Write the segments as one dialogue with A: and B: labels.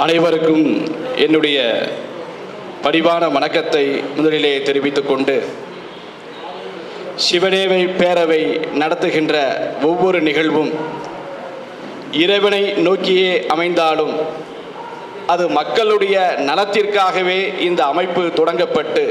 A: அனைவருக்கும் என்னுடைய பரிவான வணக்கத்தை முதலிலே தெரிவித்துக் கொண்டு சிவனேவை பேரவை நடத்துகின்ற ஒவ்வொரு நிகழ்வும் இறைவனை நோக்கியே அமைந்தாலும் அது மக்களுடைய நலத்திற்காகவே இந்த அமைப்பு தொடங்கப்பட்டு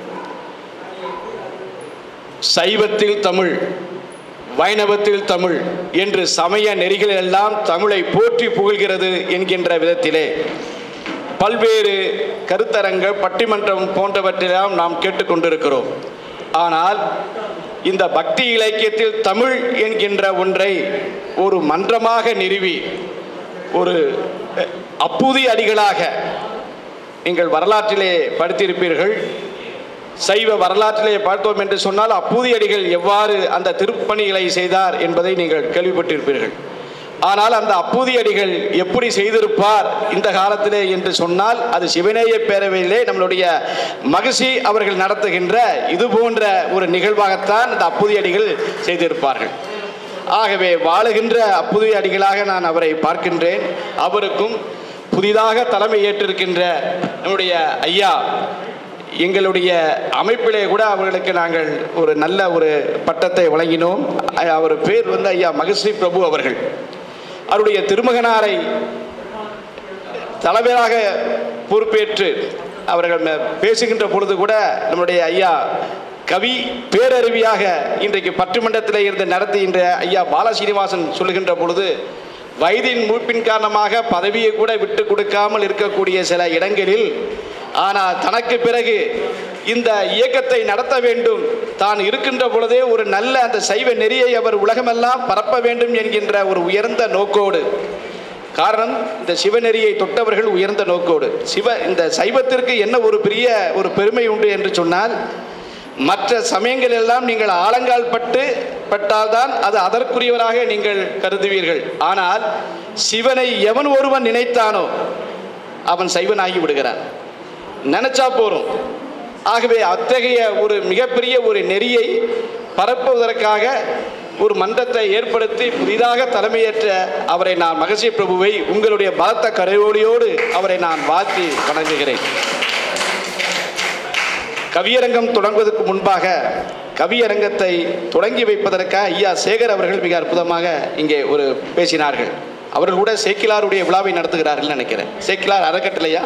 A: சைவத்தில் தமிழ் வைணவத்தில் தமிழ் என்று சமய நெறிகள் எல்லாம் தமிழை போற்றி புகழ்கிறது என்கின்ற விதத்திலே பல்வேறு கருத்தரங்கள் பட்டிமன்றம் போன்றவற்றெல்லாம் நாம் கேட்டுக்கொண்டிருக்கிறோம் ஆனால் இந்த பக்தி இலக்கியத்தில் தமிழ் என்கின்ற ஒன்றை ஒரு மன்றமாக நிறுவி ஒரு அஹ், அப்புதி அடிகளாக நீங்கள் வரலாற்றிலே படித்திருப்பீர்கள் சைவ வரலாற்றிலே பார்த்தோம் என்று சொன்னால் அப்பூதியடிகள் எவ்வாறு அந்த திருப்பணிகளை செய்தார் என்பதை நீங்கள் கேள்விப்பட்டிருப்பீர்கள் ஆனால் அந்த அப்பூதியடிகள் எப்படி செய்திருப்பார் இந்த காலத்திலே என்று சொன்னால் அது சிவநேய பேரவையிலே நம்மளுடைய மகிழ்ச்சி அவர்கள் நடத்துகின்ற இது போன்ற ஒரு நிகழ்வாகத்தான் இந்த அப்பூதியடிகள் செய்திருப்பார்கள் ஆகவே வாழுகின்ற அப்புதிய அடிகளாக நான் அவரை பார்க்கின்றேன் அவருக்கும் புதிதாக தலைமை ஏற்றிருக்கின்ற நம்முடைய ஐயா எங்களுடைய அமைப்பிலே கூட அவர்களுக்கு நாங்கள் ஒரு நல்ல ஒரு பட்டத்தை வழங்கினோம் அ- அவர் பேர் வந்து ஐயா மகஸ்ரீ பிரபு அவர்கள் அவருடைய திருமகனாரை தலைவராக பொறுப்பேற்று அவர்கள் ம- பேசுகின்ற பொழுது கூட நம்முடைய ஐயா கவி பேரருவியாக இன்றைக்கு பட்டிமன்றத்தில் இருந்து நடத்துகின்ற ஐயா பாலசீனிவாசன் சொல்லுகின்ற பொழுது வயதின் மூப்பின் காரணமாக பதவியை கூட விட்டு கொடுக்காமல் இருக்கக்கூடிய சில இடங்களில் ஆனால் தனக்கு பிறகு இந்த இயக்கத்தை நடத்த வேண்டும் தான் இருக்கின்ற பொழுதே ஒரு நல்ல அந்த சைவ நெறியை அவர் உலகமெல்லாம் பரப்ப வேண்டும் என்கின்ற ஒரு உயர்ந்த நோக்கோடு காரணம் இந்த சிவநெறியை தொட்டவர்கள் உயர்ந்த நோக்கோடு சிவ இந்த சைவத்திற்கு என்ன ஒரு பெரிய ஒரு பெருமை உண்டு என்று சொன்னால் மற்ற சமயங்கள் எல்லாம் நீங்கள் ஆழங்கால் பட்டு பட்டால்தான் அது அதற்குரியவராக நீங்கள் கருதுவீர்கள் ஆனால் சிவனை எவன் ஒருவன் நினைத்தானோ அவன் சைவனாகி விடுகிறான் நினைச்சா போறோம் ஆகவே அத்தகைய ஒரு மிகப்பெரிய ஒரு நெறியை பரப்புவதற்காக ஒரு மன்றத்தை ஏற்படுத்தி புதிதாக தலைமையேற்ற அவரை நான் மகசி பிரபுவை உங்களுடைய பலத்த கரையோடியோடு அவரை நான் வாழ்த்தி வணங்குகிறேன் கவியரங்கம் தொடங்குவதற்கு முன்பாக கவியரங்கத்தை தொடங்கி வைப்பதற்காக ஐயா சேகர் அவர்கள் மிக அற்புதமாக இங்கே ஒரு பேசினார்கள் அவர்கள் கூட சேக்கிலாருடைய விழாவை நடத்துகிறார்கள் நினைக்கிறேன் சேக்கிலார் அறக்கட்டளையா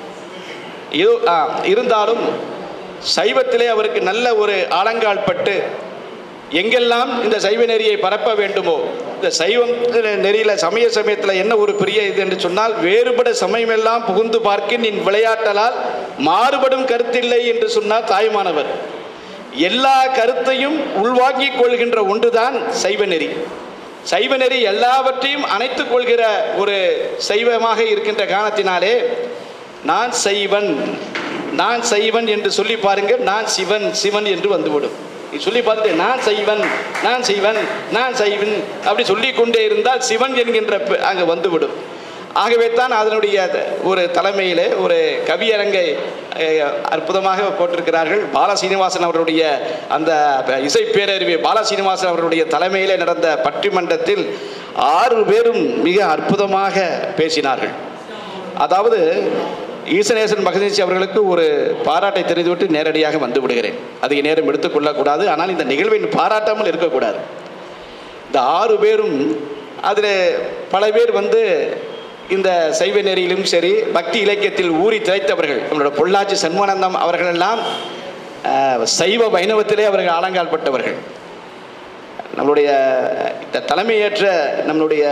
A: இது ஆ, இருந்தாலும் சைவத்திலே அவருக்கு நல்ல ஒரு ஆழங்கால் பட்டு எங்கெல்லாம் இந்த சைவ நெறியை பரப்ப வேண்டுமோ இந்த சைவம் நெறியில் சமய சமயத்தில் என்ன ஒரு பெரிய இது என்று சொன்னால் வேறுபட சமயமெல்லாம் புகுந்து பார்க்க நின் விளையாட்டலால் மாறுபடும் கருத்தில்லை என்று சொன்னார் தாய்மானவர் எல்லா கருத்தையும் உள்வாங்கிக் கொள்கின்ற ஒன்றுதான் சைவ நெறி சைவ நெறி எல்லாவற்றையும் அணைத்துக் கொள்கிற ஒரு சைவமாக இருக்கின்ற காரணத்தினாலே நான் செய்வன் நான் செய்வன் என்று சொல்லி பாருங்க நான் சிவன் சிவன் என்று வந்துவிடும் நீ சொல்லி பார்த்துட்டு நான் செய்வன் நான் செய்வன் நான் செய்வன் அப்படி சொல்லி கொண்டே இருந்தால் சிவன் என்கின்ற பெ- அங்கே வந்துவிடும் ஆகவே தான் அதனுடைய த- ஒரு தலைமையில் ஒரு கவியரங்கை அஹ், அற்புதமாக போட்டிருக்கிறார்கள் பால சீனிவாசன் அவருடைய அந்த ப- இசை பேரறிவு பால சீனிவாசன் அவருடைய தலைமையிலே நடந்த பட்டிமன்றத்தில் ஆறு பேரும் மிக அற்புதமாக பேசினார்கள் அதாவது ஈசனேசன் மகதேசி அவர்களுக்கு ஒரு பாராட்டை தெரிந்துவிட்டு நேரடியாக வந்து விடுகிறேன் அதிக நேரம் எடுத்துக்கொள்ளக்கூடாது ஆனால் இந்த நிகழ்வின் பாராட்டாமல் இருக்கக்கூடாது இந்த ஆறு பேரும் அதில் பல பேர் வந்து இந்த சைவ நெறியிலும் சரி பக்தி இலக்கியத்தில் ஊறி திளைத்தவர்கள் நம்மளோட பொள்ளாச்சி சண்முகானந்தம் அவர்களெல்லாம் அஹ், சைவ வைணவத்திலே அவர்கள் ஆலங்கால் பட்டவர்கள் நம்மளுடைய இந்த தலைமையேற்ற நம்மளுடைய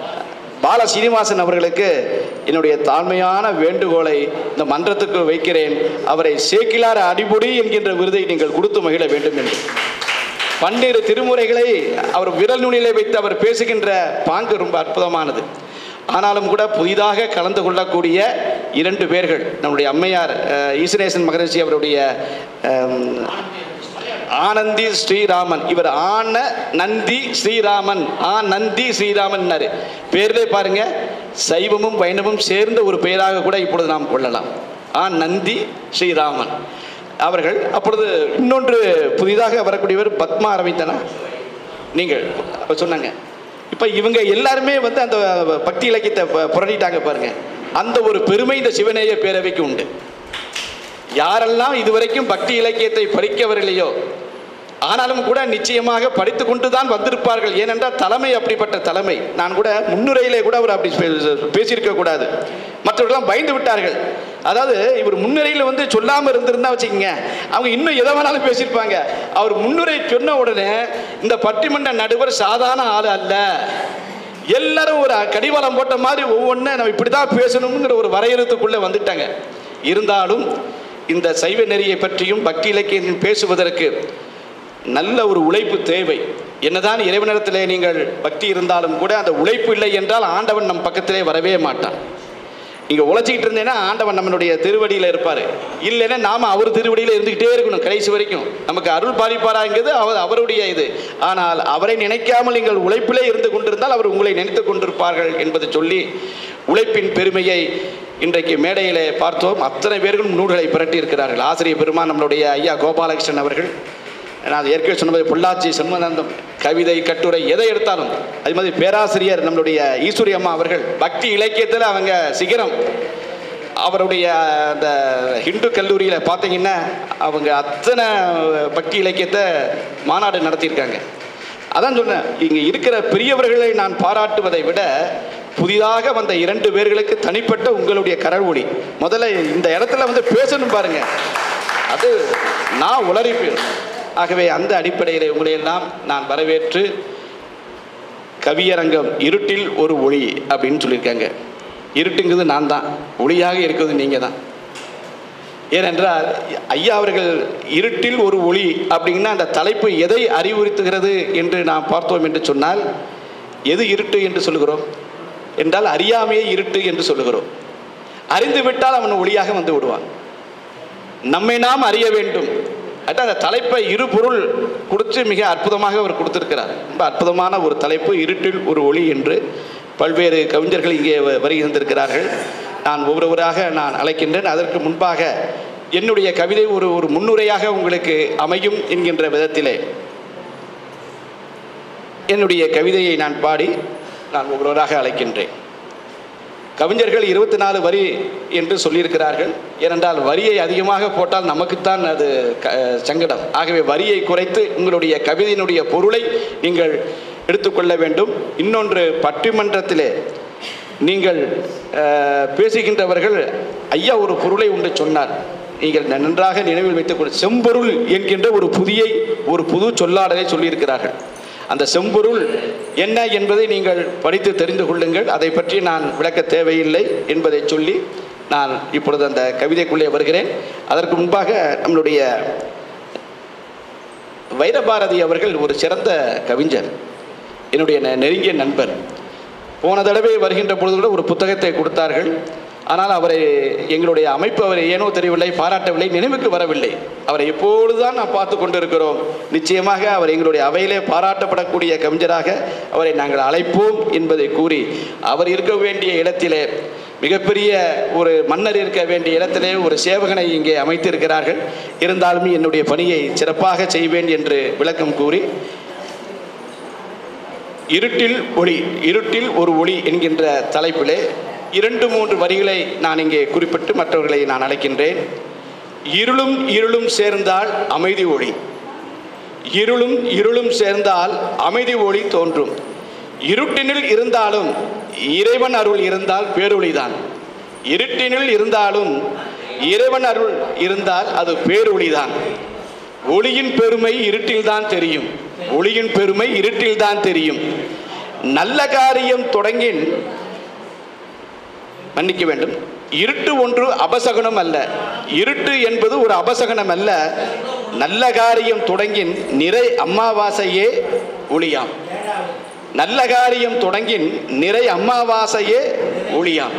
A: பால சீனிவாசன் அவர்களுக்கு என்னுடைய தாழ்மையான வேண்டுகோளை இந்த மன்றத்துக்கு வைக்கிறேன் அவரை சேக்கிலார் அடிபொடி என்கின்ற விருதை நீங்கள் கொடுத்து மகிழ வேண்டும் என்று பன்னிரு திருமுறைகளை அவர் விரல் நுனியிலே வைத்து அவர் பேசுகின்ற பாங்கு ரொம்ப அற்புதமானது ஆனாலும் கூட புதிதாக கலந்து கொள்ளக்கூடிய இரண்டு பேர்கள் நம்முடைய அம்மையார் அஹ், ஈசனேசன் மகரிஷி அவருடைய அம், ஆனந்தி ஸ்ரீராமன் இவர் ஆன நந்தி ஸ்ரீராமன் ஆ நந்தி ஸ்ரீராமன்னாரு பேர்லே பாருங்க சைவமும் வைணவமும் சேர்ந்த ஒரு பெயராக கூட இப்பொழுது நாம் கொள்ளலாம் ஆ நந்தி ஸ்ரீராமன் அவர்கள் அப்பொழுது இன்னொன்று புதிதாக வரக்கூடியவர் பத்மா அரவிந்தனா நீங்கள் அப்ப சொன்னாங்க இப்போ இவங்க எல்லாருமே வந்து அந்த பக்தி இலக்கியத்தை பு- புரட்டிட்டாங்க பாருங்க அந்த ஒரு பெருமை இந்த சிவநேய பேரவைக்கு உண்டு யாரெல்லாம் இதுவரைக்கும் பக்தி இலக்கியத்தை படிக்கவில்லையோ ஆனாலும் கூட நிச்சயமாக படித்து கொண்டு தான் வந்திருப்பார்கள் ஏனென்றால் தலைமை அப்படிப்பட்ட தலைமை நான் கூட முன்னுரையிலே கூட அவர் அப்படி பே- பேசியிருக்க கூடாது மற்றவர்கள்லாம் பயந்து விட்டார்கள் அதாவது இவர் முன்னுரையில் வந்து சொல்லாமல் இருந்திருந்தா வச்சுக்கோங்க அவங்க இன்னும் எதை வேணாலும் பேசியிருப்பாங்க அவர் முன்னுரை சொன்ன உடனே இந்த பட்டிமன்ற நடுவர் சாதாரண ஆள் அல்ல எல்லாரும் ஒரு கடிவாளம் போட்ட மாதிரி ஒவ்வொன்றும் நம்ம இப்படி தான் பேசணுங்கிற ஒரு வரையறுத்துக்குள்ளே வந்துட்டாங்க இருந்தாலும் இந்த சைவ நெறியை பற்றியும் பக்தி இலக்கியத்தையும் பேசுவதற்கு நல்ல ஒரு உழைப்பு தேவை என்னதான் இறைவனிடத்திலே நீங்கள் பக்தி இருந்தாலும் கூட அந்த உழைப்பு இல்லை என்றால் ஆண்டவன் நம் பக்கத்திலே வரவே மாட்டான் நீங்கள் உழைச்சிக்கிட்டு இருந்தேன்னா ஆண்டவன் நம்மளுடைய திருவடியில் இருப்பார் இல்லைன்னா நாம் அவர் திருவடியில் இருந்துக்கிட்டே இருக்கணும் கடைசி வரைக்கும் நமக்கு அருள் பாலிப்பாராங்கிறது அவர் அவருடைய இது ஆனால் அவரை நினைக்காமல் நீங்கள் உழைப்பிலே இருந்து கொண்டிருந்தால் அவர் உங்களை நினைத்து கொண்டிருப்பார்கள் என்பதை சொல்லி உழைப்பின் பெருமையை இன்றைக்கு மேடையிலே பார்த்தோம் அத்தனை பேர்களும் நூல்களை புரட்டி இருக்கிறார்கள் ஆசிரியர் பெருமான் நம்மளுடைய ஐயா கோபாலகிருஷ்ணன் அவர்கள் நான் ஏற்கனவே சொன்னது பொள்ளாச்சி செம்மனந்தம் கவிதை கட்டுரை எதை எடுத்தாலும் அது மாதிரி பேராசிரியர் நம்மளுடைய ஈஸ்வரி அம்மா அவர்கள் பக்தி இலக்கியத்தில் அவங்க சிகரம் அவருடைய அந்த ஹிந்து கல்லூரியில் பார்த்தீங்கன்னா அவங்க அத்தனை பக்தி இலக்கியத்தை மாநாடு நடத்தியிருக்காங்க அதான் சொன்னேன் இங்கே இருக்கிற பெரியவர்களை நான் பாராட்டுவதை விட புதிதாக வந்த இரண்டு பேர்களுக்கு தனிப்பட்ட உங்களுடைய கரல் ஒளி முதல்ல இந்த இடத்துல வந்து பேசணும் பாருங்க அது நான் உளறிப்பேன் ஆகவே அந்த அடிப்படையில் உங்களையெல்லாம் நான் வரவேற்று கவியரங்கம் இருட்டில் ஒரு ஒளி அப்படின்னு சொல்லியிருக்காங்க இருட்டுங்கிறது நான் தான் ஒளியாக இருக்கிறது நீங்கள் தான் ஏனென்றால் ஐயா அவர்கள் இருட்டில் ஒரு ஒளி அப்படின்னா அந்த தலைப்பு எதை அறிவுறுத்துகிறது என்று நாம் பார்த்தோம் என்று சொன்னால் எது இருட்டு என்று சொல்லுகிறோம் என்றால் அறியாமையே இருட்டு என்று சொல்லுகிறோம் அறிந்து விட்டால் அவன் ஒளியாக வந்து விடுவான் நம்மை நாம் அறிய வேண்டும் அதான் அந்த தலைப்பை இரு பொருள் கொடுத்து மிக அற்புதமாக அவர் கொடுத்திருக்கிறார் ரொம்ப அற்புதமான ஒரு தலைப்பு இருட்டில் ஒரு ஒளி என்று பல்வேறு கவிஞர்கள் இங்கே வ- வருகின்றிருக்கிறார்கள் நான் ஒவ்வொருவராக நான் அழைக்கின்றேன் அதற்கு முன்பாக என்னுடைய கவிதை ஒரு ஒரு முன்னுரையாக உங்களுக்கு அமையும் என்கின்ற விதத்திலே என்னுடைய கவிதையை நான் பாடி நான் ஒவ்வொருவராக அழைக்கின்றேன் கவிஞர்கள் இருபத்தி நாலு வரி என்று சொல்லியிருக்கிறார்கள் ஏனென்றால் வரியை அதிகமாக போட்டால் நமக்குத்தான் அது க- சங்கடம் ஆகவே வரியை குறைத்து உங்களுடைய கவிதையினுடைய பொருளை நீங்கள் எடுத்துக்கொள்ள வேண்டும் இன்னொன்று பட்டிமன்றத்திலே நீங்கள் அஹ், பேசுகின்றவர்கள் ஐயா ஒரு பொருளை ஒன்று சொன்னார் நீங்கள் நன்றாக நினைவில் வைத்துக் கொள்ள செம்பொருள் என்கின்ற ஒரு புதிய ஒரு புது சொல்லாடலை சொல்லியிருக்கிறார்கள் அந்த செம்பொருள் என்ன என்பதை நீங்கள் படித்து தெரிந்து கொள்ளுங்கள் அதை பற்றி நான் விளக்க தேவையில்லை என்பதை சொல்லி நான் இப்பொழுது அந்த கவிதைக்குள்ளே வருகிறேன் அதற்கு முன்பாக நம்மளுடைய வைரபாரதி அவர்கள் ஒரு சிறந்த கவிஞர் என்னுடைய நெ- நெருங்கிய நண்பர் போன தடவை வருகின்ற பொழுது கூட ஒரு புத்தகத்தை கொடுத்தார்கள் ஆனால் அவரை எங்களுடைய அமைப்பு அவரை ஏனோ தெரியவில்லை பாராட்டவில்லை நினைவுக்கு வரவில்லை அவரை எப்பொழுதுதான் நாம் பார்த்து கொண்டிருக்கிறோம் நிச்சயமாக அவர் எங்களுடைய அவையிலே பாராட்டப்படக்கூடிய கவிஞராக அவரை நாங்கள் அழைப்போம் என்பதை கூறி அவர் இருக்க வேண்டிய இடத்திலே மிகப்பெரிய ஒரு மன்னர் இருக்க வேண்டிய இடத்திலே ஒரு சேவகனை இங்கே அமைத்திருக்கிறார்கள் இருந்தாலும் என்னுடைய பணியை சிறப்பாக செய்வேன் என்று விளக்கம் கூறி இருட்டில் ஒளி இருட்டில் ஒரு ஒளி என்கின்ற தலைப்பிலே இரண்டு மூன்று வரிகளை நான் இங்கே குறிப்பிட்டு மற்றவர்களை நான் அழைக்கின்றேன் இருளும் இருளும் சேர்ந்தால் அமைதி ஒளி இருளும் இருளும் சேர்ந்தால் அமைதி ஒளி தோன்றும் இருட்டினில் இருந்தாலும் இறைவன் அருள் இருந்தால் பேரொளிதான் இருட்டினில் இருந்தாலும் இறைவன் அருள் இருந்தால் அது பேரொளிதான் ஒளியின் பெருமை இருட்டில்தான் தெரியும் ஒளியின் பெருமை இருட்டில்தான் தெரியும் நல்ல காரியம் தொடங்கின் மன்னிக்க வேண்டும் இருட்டு ஒன்று அபசகனம் அல்ல இருட்டு என்பது ஒரு அபசகனம் அல்ல நல்ல காரியம் தொடங்கின் நிறை அம்மாவாசையே ஒளியாம் நல்ல காரியம் தொடங்கின் நிறை அம்மாவாசையே ஒளியாம்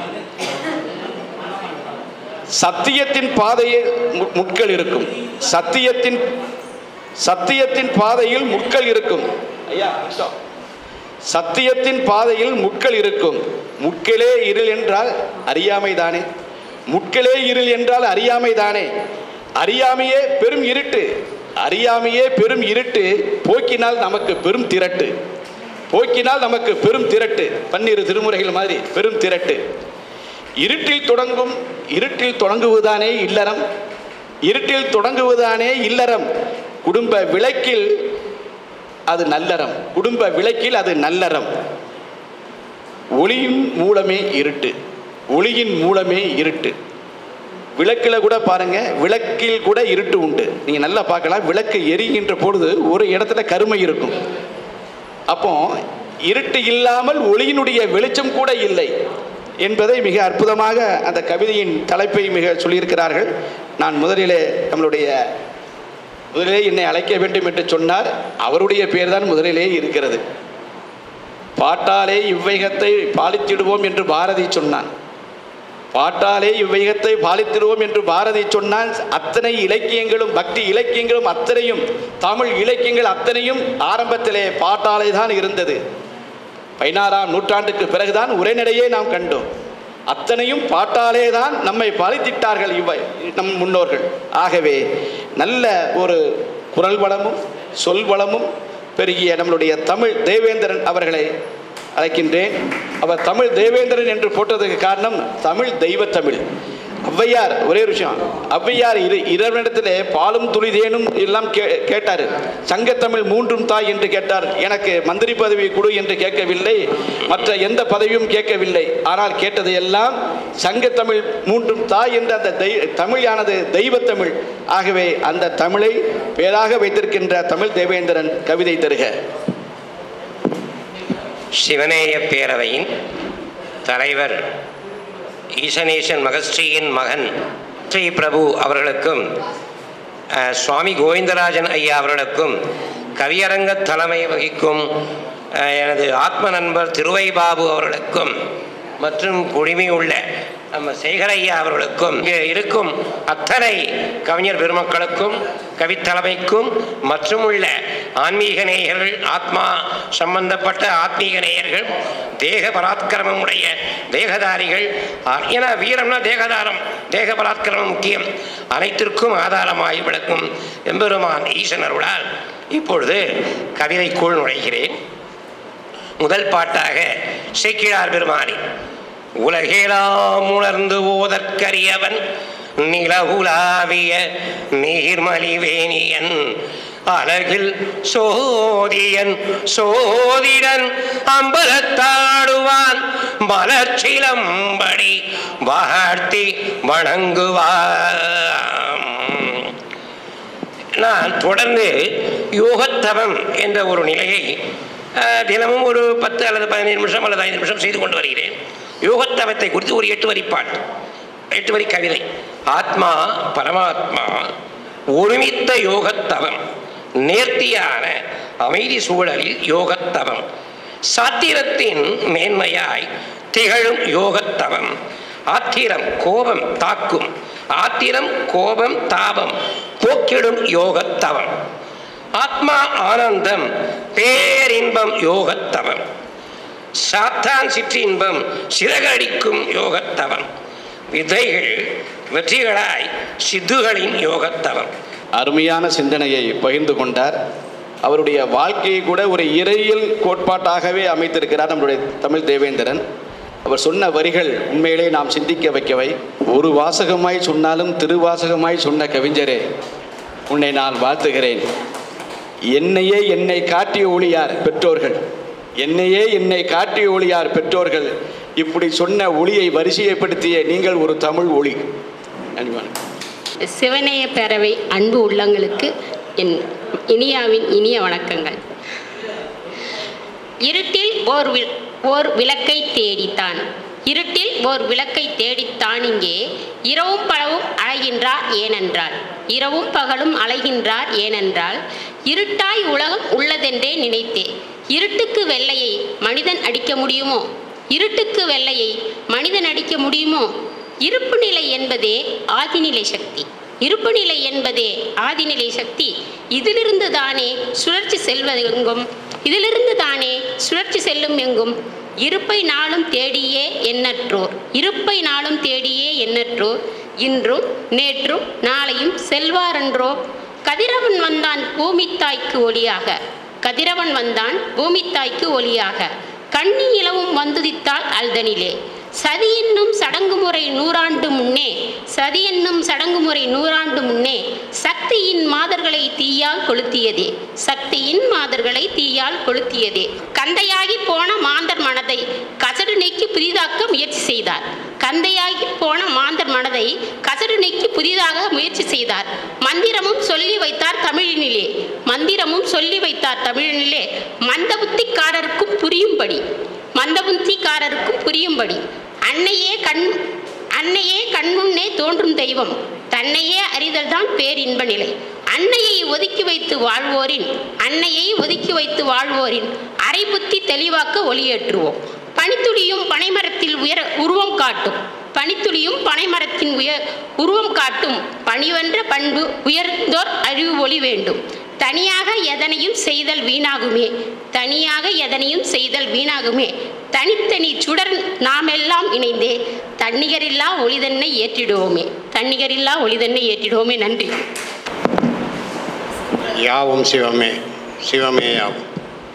A: சத்தியத்தின் பாதையில் மு- முட்கள் இருக்கும் சத்தியத்தின் சத்தியத்தின் பாதையில் முட்கள் இருக்கும் ஐயா நிமிஷம். சத்தியத்தின் பாதையில் முட்கள் இருக்கும் முட்களே இருள் என்றால் அறியாமை தானே முட்களே இருள் என்றால் அறியாமை தானே அறியாமையே பெரும் இருட்டு அறியாமையே பெரும் இருட்டு போக்கினால் நமக்கு பெரும் திரட்டு போக்கினால் நமக்கு பெரும் திரட்டு பன்னிரு திருமுறைகள் மாதிரி பெரும் திரட்டு இருட்டில் தொடங்கும் இருட்டில் தொடங்குவதுதானே இல்லறம் இருட்டில் தொடங்குவதுதானே இல்லறம் குடும்ப விளக்கில் அது நல்லறம் குடும்ப விளக்கில் அது நல்லறம் ஒளியின் மூலமே இருட்டு ஒளியின் மூலமே இருட்டு விளக்கில் கூட பாருங்க விளக்கில் கூட இருட்டு உண்டு நீங்க நல்லா பார்க்கலாம் விளக்கு எரிகின்ற பொழுது ஒரு இடத்துல கருமை இருக்கும் அப்போ இருட்டு இல்லாமல் ஒளியினுடைய வெளிச்சம் கூட இல்லை என்பதை மிக அற்புதமாக அந்த கவிதையின் தலைப்பை மிக சொல்லியிருக்கிறார்கள் நான் முதலிலே நம்மளுடைய முதலிலே என்னை அழைக்க வேண்டும் என்று சொன்னார் அவருடைய பேர் தான் முதலிலே இருக்கிறது பாட்டாலே இவ்வைகத்தை பாலித்திடுவோம் என்று பாரதி சொன்னான் பாட்டாலே இவ்வைகத்தை பாலித்திடுவோம் என்று பாரதி சொன்னான் அத்தனை இலக்கியங்களும் பக்தி இலக்கியங்களும் அத்தனையும் தமிழ் இலக்கியங்கள் அத்தனையும் ஆரம்பத்திலே பாட்டாலே தான் இருந்தது பதினாறாம் நூற்றாண்டுக்கு பிறகுதான் உரைநடையே நாம் கண்டோம் அத்தனையும் பாட்டாலே தான் நம்மை பாலித்திட்டார்கள் இவை நம் முன்னோர்கள் ஆகவே நல்ல ஒரு குரல் வளமும் சொல் வளமும் பெருகிய நம்மளுடைய தமிழ் தேவேந்திரன் அவர்களை அழைக்கின்றேன் அவர் தமிழ் தேவேந்திரன் என்று போட்டதுக்கு காரணம் தமிழ் தெய்வ தமிழ் ஔவையார் ஒரே ஒரு விஷயம் ஔவையார் இரு இறைவனிடத்திலே பாலும் துளிதேனும் எல்லாம் கே கேட்டார் சங்கத்தமிழ் மூன்றும் தாய் என்று கேட்டார் எனக்கு மந்திரி பதவி கொடு என்று கேட்கவில்லை மற்ற எந்த பதவியும் கேட்கவில்லை ஆனால் கேட்டது எல்லாம் சங்கத்தமிழ் மூன்றும் தாய் என்ற அந்த தெய் தமிழானது தெய்வத்தமிழ் ஆகவே அந்த தமிழை பேராக வைத்திருக்கின்ற தமிழ் தேவேந்திரன் கவிதை தருக
B: சிவநேய பேரவையின் தலைவர் ஈசனேசன் மகஸ்ரீயின் மகன் ஸ்ரீ பிரபு அவர்களுக்கும் அஹ், சுவாமி கோவிந்தராஜன் ஐயா அவர்களுக்கும் கவியரங்க தலைமை வகிக்கும் அஹ், எனது ஆத்ம நண்பர் திருவை பாபு அவர்களுக்கும் மற்றும் குடிமை உள்ள நம்ம சேகரையா அவர்களுக்கும் இங்கே இருக்கும் அத்தனை கவிஞர் பெருமக்களுக்கும் கவித்தலைமைக்கும் மற்றும் உள்ள ஆன்மீக நேயர்கள் ஆத்மா சம்பந்தப்பட்ட ஆத்மீக நேயர்கள் தேக பராத்கிரமம் உடைய தேகதாரிகள் ஆ- ஏன்னா வீரம்னா தேகதாரம் தேக பராத்கிரமம் முக்கியம் அனைத்திற்கும் ஆதாரமாய் விளக்கும் எம்பெருமான் ஈசன் அருளால் இப்பொழுது கவிதைக்குள் நுழைகிறேன் முதல் பாட்டாக சேக்கிழார் பெருமானி உலகேலாம் உணர்ந்து ஓதற்கரியவன் நிலவுலாவிய நீர்மலிவேணியன் அழகில் சோதியன் சோதிடன் அம்பலத்தாடுவான் மலர்ச்சிலம்படி வாழ்த்தி வணங்குவான் நான் தொடர்ந்து யோகத்தவம் என்ற ஒரு நிலையை அஹ், தினமும் ஒரு பத்து அல்லது பதினைந்து நிமிஷம் அல்லது ஐந்து நிமிஷம் செய்து கொண்டு வருகிறேன் யோகத்தவத்தை குறித்து ஒரு எட்டு வரி பாட்டு எட்டு வரி கவிதை ஆத்மா பரமாத்மா ஒருமித்த யோகத்தவம் நேர்த்தியான அமைதி சூழலில் யோகத்தவம் சாத்திரத்தின் மேன்மையாய் திகழும் யோகத்தவம் ஆத்திரம் கோபம் தாக்கும் ஆத்திரம் கோபம் தாபம் போக்கிடும் யோகத்தவம் ஆத்மா ஆனந்தம் பேரின்பம் யோகத்தவம் சாத்தான் சிற்றின்பம் சிறகடிக்கும் யோகத்தவம் விதைகள் வெற்றிகளாய் சித்துகளின் யோகத்தவம்
A: அருமையான சிந்தனையை பகிர்ந்து கொண்டார் அவருடைய வாழ்க்கையை கூட ஒரு இறையியல் கோட்பாட்டாகவே அமைத்திருக்கிறார் நம்முடைய தமிழ் தேவேந்திரன் அவர் சொன்ன வரிகள் உண்மையிலே நாம் சிந்திக்க வைக்கவை ஒரு வாசகமாய் சொன்னாலும் திருவாசகமாய் சொன்ன கவிஞரே உன்னை நான் வாழ்த்துகிறேன் என்னையே என்னை காட்டிய ஒளியார் பெற்றோர்கள் என்னையே என்னை காட்டிய ஒளியார் பெற்றோர்கள் இப்படி சொன்ன ஒளியை வரிசையப்படுத்திய நீங்கள் ஒரு தமிழ் ஒளி நன்றி வணக்கம்
C: சிவநேய பேரவை அன்பு உள்ளங்களுக்கு என் இனியாவின் இனிய வணக்கங்கள் இருட்டில் ஓர் வி ஓர் விளக்கை தேடித்தான் இருட்டில் ஓர் விளக்கை தேடித்தான் இங்கே இரவும் பகலும் அலைகின்றார் ஏனென்றால் இரவும் பகலும் அலைகின்றார் ஏனென்றால் இருட்டாய் உலகம் உள்ளதென்றே நினைத்தேன் இருட்டுக்கு வெள்ளையை மனிதன் அடிக்க முடியுமோ இருட்டுக்கு வெள்ளையை மனிதன் அடிக்க முடியுமோ இருப்பு நிலை என்பதே ஆதிநிலை சக்தி இருப்பு நிலை என்பதே ஆதிநிலை சக்தி இதிலிருந்து தானே சுழற்சி செல்வதெங்கும் இதிலிருந்து தானே சுழற்சி செல்லும் எங்கும் இருப்பை நாளும் தேடியே எண்ணற்றோர் இருப்பை நாளும் தேடியே எண்ணற்றோர் இன்றும் நேற்றும் நாளையும் செல்வாரென்றோ கதிரவன் வந்தான் பூமித்தாய்க்கு ஒளியாக கதிரவன் வந்தான் பூமித்தாய்க்கு ஒளியாக கண்ணி இலவும் வந்துதித்தால் அல்தனிலே சதி என்னும் சடங்குமுறை நூறாண்டு முன்னே சதி என்னும் சடங்குமுறை நூறாண்டு முன்னே சக்தியின் மாதர்களை தீயால் கொளுத்தியதே சக்தியின் மாதர்களை தீயால் கொளுத்தியதே கந்தையாகி போன மாந்தர் மனதை கசடு நீக்கி புதிதாக்க முயற்சி செய்தார் கந்தையாகி போன மாந்தர் மனதை கசடு நீக்கி புதிதாக முயற்சி செய்தார் மந்திரமும் சொல்லி வைத்தார் தமிழினிலே மந்திரமும் சொல்லி வைத்தார் தமிழினிலே மந்த புத்திக்காரருக்கும் புரியும்படி மந்தபுத்திக்காரருக்கும் புரியும்படி அன்னையே கண் அன்னையே கண்முன்னே தோன்றும் தெய்வம் தன்னையே அறிதல் தான் பேரின்ப நிலை அன்னையை ஒதுக்கி வைத்து வாழ்வோரின் அன்னையை ஒதுக்கி வைத்து வாழ்வோரின் அரைபுத்தி தெளிவாக்க ஒளியேற்றுவோம் பனித்துளியும் பனைமரத்தில் உயர உருவம் காட்டும் பனித்துளியும் பனைமரத்தின் உயர் உருவம் காட்டும் பணிவென்ற பண்பு உயர்ந்தோர் அறிவு ஒளி வேண்டும் தனியாக எதனையும் செய்தல் வீணாகுமே தனியாக எதனையும் செய்தல் வீணாகுமே தனித்தனி சுடர் நாமெல்லாம் இணைந்தே தன்னிகரில்லா ஒளிதன்னை ஏற்றிடுவோமே தன்னிகரில்லா ஒளிதன்னை ஏற்றிடுவோமே நன்றி
D: யாவும் சிவமே சிவமே யாவும்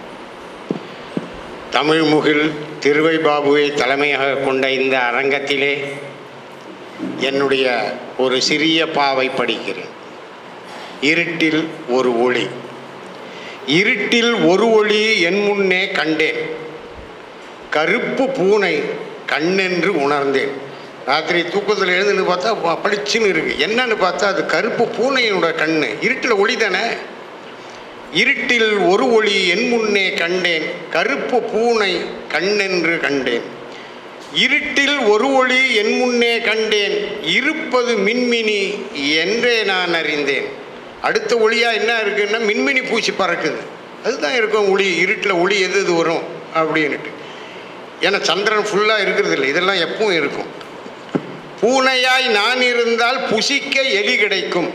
D: தமிழ் முகில் திருவை பாபுவை தலைமையாக கொண்ட இந்த அரங்கத்திலே என்னுடைய ஒரு சிறிய பாவை படிக்கிறேன் இருட்டில் ஒரு ஒளி இருட்டில் ஒரு ஒளி என் முன்னே கண்டேன் கருப்பு பூனை கண்ணென்று உணர்ந்தேன் ராத்திரி தூக்கத்தில் எழுந்துன்னு பார்த்தா ப- பளிச்சுன்னு இருக்கு என்னன்னு பார்த்தா அது கருப்பு பூனையினோட கண்ணு இருட்டில் ஒளி தானே இருட்டில் ஒரு ஒளி என் முன்னே கண்டேன் கருப்பு பூனை கண்ணென்று கண்டேன் இருட்டில் ஒரு ஒளி என் முன்னே கண்டேன் இருப்பது மின்மினி என்றே நான் அறிந்தேன் அடுத்த ஒளியா என்ன இருக்குன்னா மின்மினி பூச்சி பறக்குது அதுதான் இருக்கும் ஒளி இருட்டில் ஒளி எது எது வரும் அப்படின்னுட்டு ஏன்னா சந்திரன் ஃபுல்லாக இருக்கிறது இல்லை இதெல்லாம் எப்பவும் இருக்கும் பூனையாய் நான் இருந்தால் புசிக்க எலி கிடைக்கும்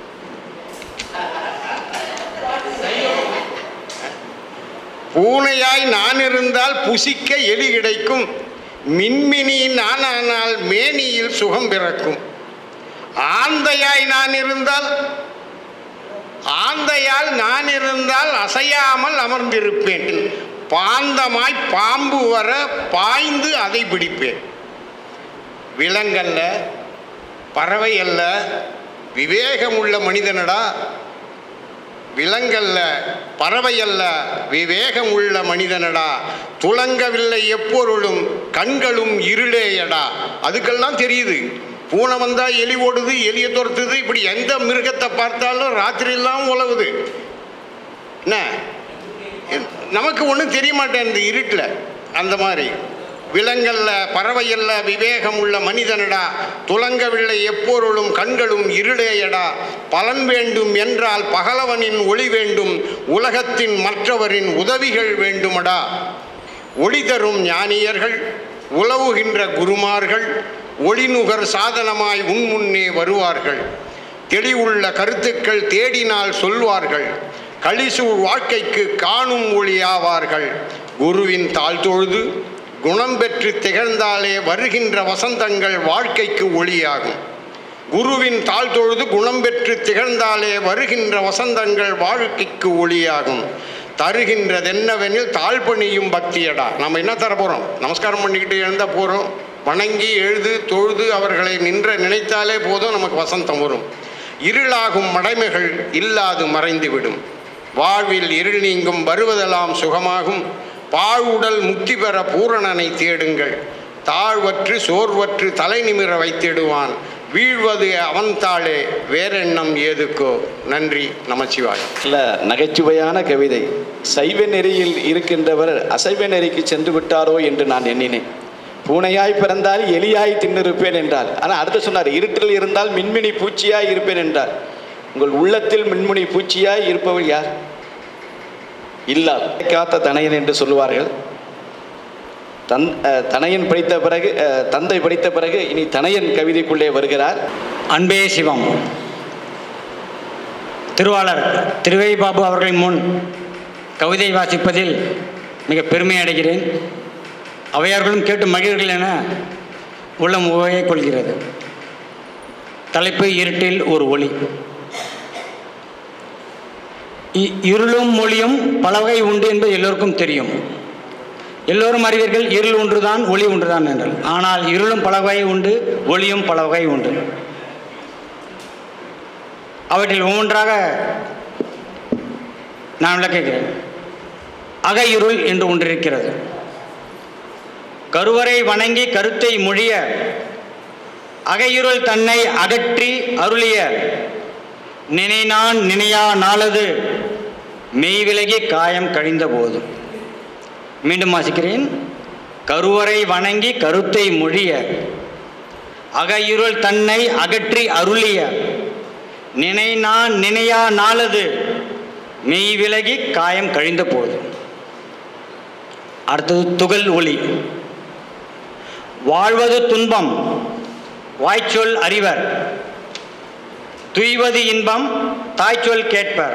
D: பூனையாய் நான் இருந்தால் புசிக்க எலி கிடைக்கும் மின்மினி நானானால் மேனியில் சுகம் பிறக்கும் ஆந்தையாய் நான் இருந்தால் ஆந்தையால் நான் இருந்தால் அசையாமல் அமர்ந்திருப்பேன் பாந்தமாய் பாம்பு வர பாய்ந்து அதை பிடிப்பேன் விலங்கல்ல பறவை அல்ல விவேகமுள்ள மனிதனடா விலங்கல்ல பறவையல்ல விவேகம் உள்ள மனிதனடா துளங்கவில்லை எப்பொருளும் கண்களும் இருளேயடா அதுக்கெல்லாம் தெரியுது பூனை வந்தா எலி ஓடுது எலியை துரத்துது இப்படி எந்த மிருகத்தை பார்த்தாலும் ராத்திரியெல்லாம் உழவுது என்ன நமக்கு ஒன்றும் தெரிய மாட்டேன் இருட்டில் அந்த மாதிரி விலங்கல்ல பறவையல்ல விவேகம் உள்ள மனிதனடா துலங்கவில்லை எப்பொருளும் கண்களும் இருளேயடா பலன் வேண்டும் என்றால் பகலவனின் ஒளி வேண்டும் உலகத்தின் மற்றவரின் உதவிகள் வேண்டுமடா ஒளி தரும் ஞானியர்கள் உலவுகின்ற குருமார்கள் ஒளிநுகர் சாதனமாய் உன்முன்னே வருவார்கள் தெளிவுள்ள கருத்துக்கள் தேடினால் சொல்வார்கள் கலிசூழ் வாழ்க்கைக்கு காணும் ஒளியாவார்கள் குருவின் தாழ் தொழுது குணம் பெற்று திகழ்ந்தாலே வருகின்ற வசந்தங்கள் வாழ்க்கைக்கு ஒளியாகும் குருவின் தாழ் தொழுது குணம் பெற்று திகழ்ந்தாலே வருகின்ற வசந்தங்கள் வாழ்க்கைக்கு ஒளியாகும் தருகின்றதென்னவெனில் தாழ்பணியும் பக்தியடா நம்ம என்ன தர போகிறோம் நமஸ்காரம் பண்ணிக்கிட்டு எழுந்தா போகிறோம் வணங்கி எழுது தொழுது அவர்களை நின்ற நினைத்தாலே போதும் நமக்கு வசந்தம் வரும் இருளாகும் மடைமைகள் இல்லாது மறைந்துவிடும் வாழ்வில் இருள் நீங்கும் வருவதெல்லாம் சுகமாகும் பாழுடல் முக்தி பெற பூரணனை தேடுங்கள் தாழ்வற்று சோர்வற்று தலை நிமிர வைத்திடுவான் வீழ்வது அவன் தாளே வேறெண்ணம் ஏதுக்கோ நன்றி நமச்சிவாய்
A: இல்ல நகைச்சுவையான கவிதை சைவ நெறியில் இருக்கின்றவர் அசைவ நெறிக்கு சென்று விட்டாரோ என்று நான் எண்ணினேன் பூனையாய் பிறந்தால் எலியாய் தின்னிருப்பேன் என்றார் ஆனால் அடுத்து சொன்னார் இருட்டில் இருந்தால் மின்மினி பூச்சியாய் இருப்பேன் என்றார் உங்கள் உள்ளத்தில் மின்மினி பூச்சியாய் இருப்பவள் யார் இல்லால் காத்த தனையன் என்று சொல்லுவார்கள் தன் அஹ், தனையன் படித்த பிறகு அஹ், தந்தை படித்த பிறகு இனி தனையன் கவிதைக்குள்ளே வருகிறார்
E: அன்பே சிவம் திருவாளர் திருவை பாபு அவர்களின் முன் கவிதை வாசிப்பதில் மிக பெருமை அடைகிறேன் அவையார்களும் கேட்டு மகிழ்கள் என உள்ளம் உவையை கொள்கிறது தலைப்பு இருட்டில் ஒரு ஒளி இ- இருளும் மொழியும் பல வகை உண்டு என்பது எல்லோருக்கும் தெரியும் எல்லோரும் அறிவீர்கள் இருள் ஒன்றுதான் ஒளி ஒன்றுதான் என்றால் ஆனால் இருளும் பல வகை உண்டு ஒளியும் பல வகை உண்டு அவற்றில் ஒவ்வொன்றாக நான் விளக்குகிறேன் அகையிருள் என்று ஒன்று இருக்கிறது கருவறை வணங்கி கருத்தை மொழிய அகையிருள் தன்னை அகற்றி அருளிய நினைனான் நினையா நாளது மெய் விலகி காயம் கழிந்த போதும் மீண்டும் வாசிக்கிறேன் கருவறை வணங்கி கருத்தை மொழிய அகையிருள் தன்னை அகற்றி அருளிய நினைனான் நினையா நாளது மெய் விலகி காயம் கழிந்த போதும் அடுத்தது துகள் ஒளி வாழ்வது துன்பம் வாய்ச்சொல் அறிவர் துய்வது இன்பம் தாய்ச்சொல் கேட்பர்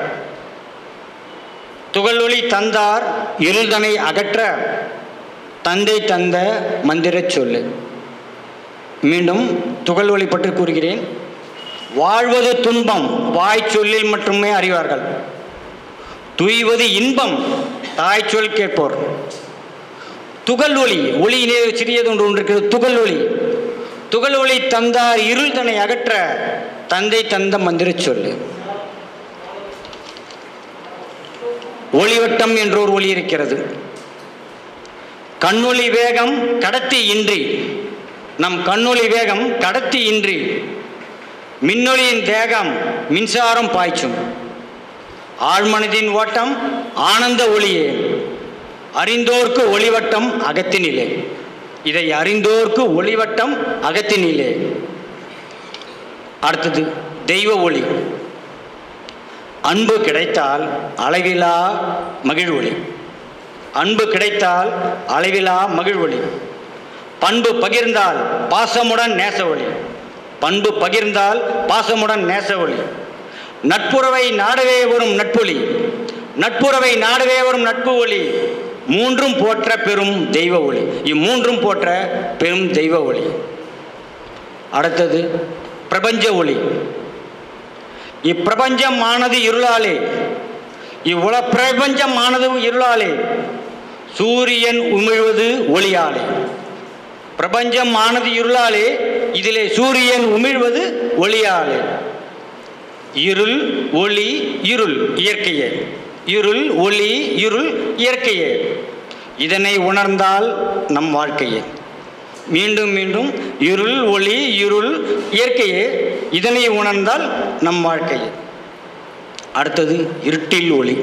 E: துகளொளி தந்தார் இருள்தனை அகற்ற தந்தை தந்த மந்திரச் சொல்லு மீண்டும் துகள் ஒளி பற்றி கூறுகிறேன் வாழ்வது துன்பம் வாய் சொல்லில் மட்டுமே அறிவார்கள் துய்வது இன்பம் தாய் சொல் கேட்போர் துகள் ஒளி ஒளியிலே சிறியது ஒன்று ஒன்று இருக்கிறது துகள் ஒளி துகள் ஒளி தந்தார் இருள் தன்னை அகற்ற தந்தை தந்த மந்திரச் சொல்லு ஒளிவட்டம் என்ற ஒரு ஒளி இருக்கிறது கண்ணொளி வேகம் கடத்தி இன்றி நம் கண்ணொளி வேகம் கடத்தி இன்றி மின்னொளியின் தேகம் மின்சாரம் பாய்ச்சும் ஆழ்மனதின் ஓட்டம் ஆனந்த ஒளியே அறிந்தோர்க்கு ஒளிவட்டம் அகத்தினிலே இதை அறிந்தோர்க்கு ஒளிவட்டம் அகத்தினிலே அடுத்தது தெய்வ ஒளி அன்பு கிடைத்தால் அளவிலா மகிழ்வொளி அன்பு கிடைத்தால் அளவிலா மகிழ்வொளி பண்பு பகிர்ந்தால் பாசமுடன் நேச ஒளி பண்பு பகிர்ந்தால் பாசமுடன் நேச ஒளி நட்புறவை நாடவே வரும் நட்பொலி நட்புறவை நாடவே வரும் நட்பு ஒளி மூன்றும் போற்ற பெரும் தெய்வ ஒளி இம்மூன்றும் போற்ற பெரும் தெய்வ ஒளி அடுத்தது பிரபஞ்ச ஒளி இப்பிரபஞ்சம் ஆனது இருளாலே இவ்வுல பிரபஞ்சம் ஆனது இருளாலே சூரியன் உமிழ்வது ஒளியாலே பிரபஞ்சம் ஆனது இருளாலே இதிலே சூரியன் உமிழ்வது ஒளியாலே இருள் ஒளி இருள் இயற்கையே இருள் ஒளி இருள் இயற்கையே இதனை உணர்ந்தால் நம் வாழ்க்கையே மீண்டும் மீண்டும் இருள் ஒளி இருள் இயற்கையே இதனை உணர்ந்தால் நம் வாழ்க்கையே அடுத்தது இருட்டில் ஒளி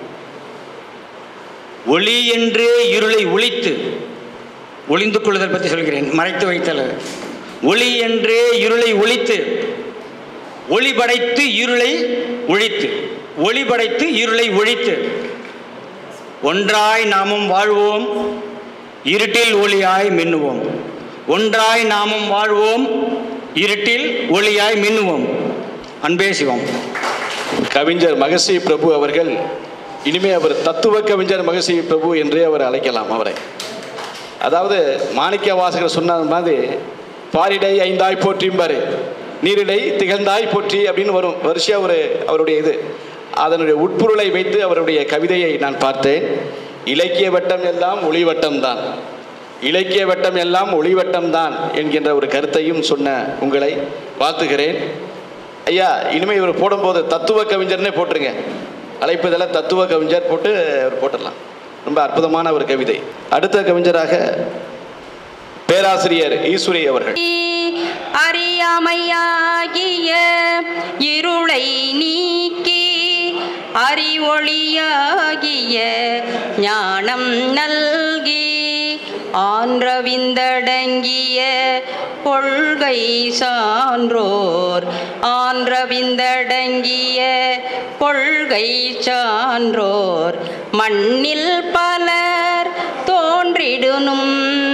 E: ஒளி என்றே இருளை ஒளித்து ஒளிந்து கொள்ளுதல் பற்றி சொல்கிறேன் மறைத்து வைத்தல் ஒளி என்றே இருளை ஒளித்து ஒளி படைத்து இருளை ஒழித்து ஒளி படைத்து இருளை ஒழித்து ஒன்றாய் நாமும் வாழ்வோம் இருட்டில் ஒளியாய் மின்னுவோம் ஒன்றாய் நாமும் வாழ்வோம் இருட்டில் ஒளியாய் மின்னுவோம் அன்பே சிவம்
A: கவிஞர் மகசி பிரபு அவர்கள் இனிமே அவர் தத்துவ கவிஞர் மகசி பிரபு என்றே அவர் அழைக்கலாம் அவரை அதாவது மாணிக்க வாசகர் சொன்ன மாதிரி பாரிடை ஐந்தாய் போற்றிம்பாரு நீரிடை திகழ்ந்தாய் போற்றி அப்படின்னு வரும் வரிசையாக ஒரு அவருடைய இது அதனுடைய உட்பொருளை வைத்து அவருடைய கவிதையை நான் பார்த்தேன் இலக்கிய வட்டம் எல்லாம் ஒளிவட்டம் தான் இலக்கிய வட்டம் எல்லாம் ஒளிவட்டம் தான் என்கின்ற ஒரு கருத்தையும் சொன்ன உங்களை வாழ்த்துகிறேன் ஐயா இனிமேல் இவர் போடும்போது தத்துவ கவிஞர்னே போட்டுருங்க அழைப்பதில் தத்துவ கவிஞர் போட்டு அவர் போட்டுடலாம் ரொம்ப அற்புதமான ஒரு கவிதை அடுத்த கவிஞராக பேராசிரியர் ஈஸ்வரி அவர்கள்
F: அறியாமையாகிய இருளை நீக்கி அறிவொளியாகிய ஞானம் நல்கி ஆன்றவிந்தடங்கிய கொள்கை சான்றோர் ஆன்றவிந்தடங்கிய கொள்கை சான்றோர் மண்ணில் பலர் தோன்றிடுனும்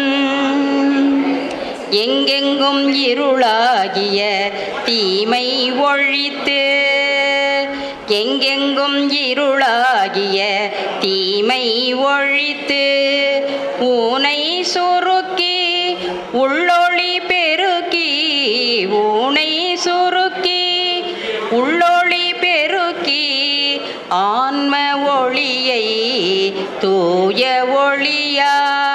F: எங்கெங்கும் இருளாகிய தீமை ஒழித்து எங்கெங்கும் இருளாகிய தீமை ஒழித்து ஊனை சுருக்கி உள்ளொளி பெருக்கி ஊனை சுருக்கி உள்ளொளி பெருக்கி ஆன்ம ஒளியை தூய ஒளியாய்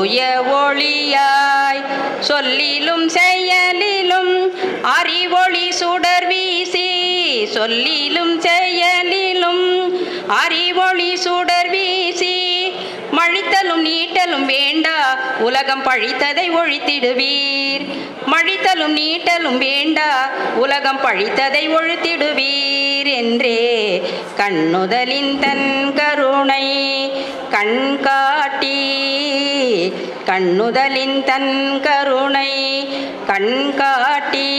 F: தூய ஒளியாய் சொல்லிலும் செயலிலும் அறிவொளி சுடர் வீசி சொல்லிலும் செயலிலும் அறிவொளி சுடர் வீசி மழித்தலும் நீட்டலும் வேண்டா உலகம் பழித்ததை ஒழித்திடுவீர் மழித்தலும் நீட்டலும் வேண்டா உலகம் பழித்ததை ஒழித்திடுவீர் என்றே கண்ணுதலின் தன் கருணை கண் காட்டி கண்ணுதலின் தன் கருணை கண் காட்டி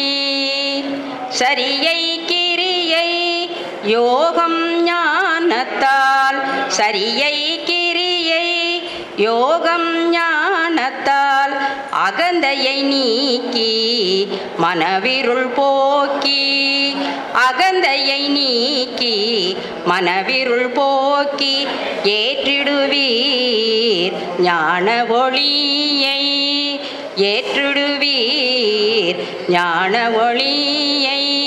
F: சரியை கிரியை யோகம் ஞானத்தால் சரியை கிரியை யோகம் ஞானத்தால் அகந்தையை நீக்கி மனவிருள் போக்கி அகந்தையை நீக்கி மனவிருள் போக்கி ஏற்றிடுவீர் ஞான ஒளியை ஏற்றிடுவீர் ஞான ஒளியை